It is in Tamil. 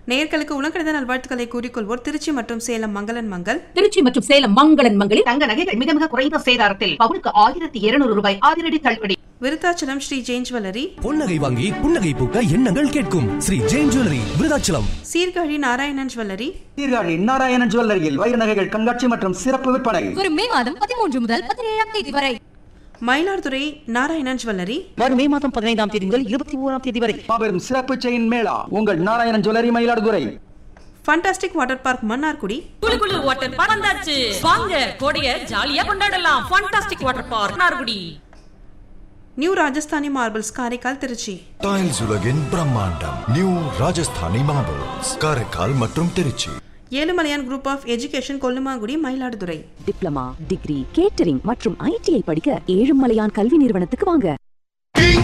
நேயர்களுக்கு உலகணித நல்வாழ்த்துக்களை கூறிக்கொள்வோர் திருச்சி மற்றும் சேலம் மங்களன் மங்கள் திருச்சி மற்றும் சேலம் மங்களன் மங்களில் தங்க நகைகள் மிக மிக குறைந்த சேதாரத்தில் பவுனுக்கு ஆயிரத்தி இருநூறு ரூபாய் அதிரடி தள்ளுபடி விருத்தாச்சலம் ஸ்ரீ ஜெயின் ஜுவல்லரி பொன்னகை வாங்கி புன்னகை பூக்க எண்ணங்கள் கேட்கும் ஸ்ரீ ஜெயின் ஜுவல்லரி விருதாச்சலம் சீர்காழி நாராயணன் ஜுவல்லரி சீர்காழி நாராயணன் ஜுவல்லரியில் வைர நகைகள் கண்காட்சி மற்றும் சிறப்பு விற்பனை வரும் மே மாதம் பதிமூன்று முதல் பதினேழாம் தேதி வரை மயிலாடுதுறை நாராயணன் ஜுவல்லரி வரும் மே மாதம் பதினைந்தாம் தேதி முதல் இருபத்தி ஓராம் தேதி வரை மாபெரும் சிறப்பு செயின் மேளா உங்கள் Narayanan jewellery Mayiladuthurai fantastic water park Mannargudi குளு குளு வாட்டர் பார்க் வந்தாச்சு வாங்க கோடைய ஜாலியா கொண்டாடலாம் ஃபண்டாஸ்டிக் வாட்டர் பார்க் நார்குடி new Rajasthani marbles Karaikal Tiruchi tiles உலகின் பிரம்மாண்டம் நியூ ராஜஸ்தானி மார்பிள்ஸ் காரைக்கால் மற்றும் Tiruchi Ezhumalaiyan group of education Kollumangudi Mayiladuthurai diploma degree catering மற்றும் ஐடிஐ படிக்க ஏழுமலையான் கல்வி நிறுவனத்துக்கு வாங்க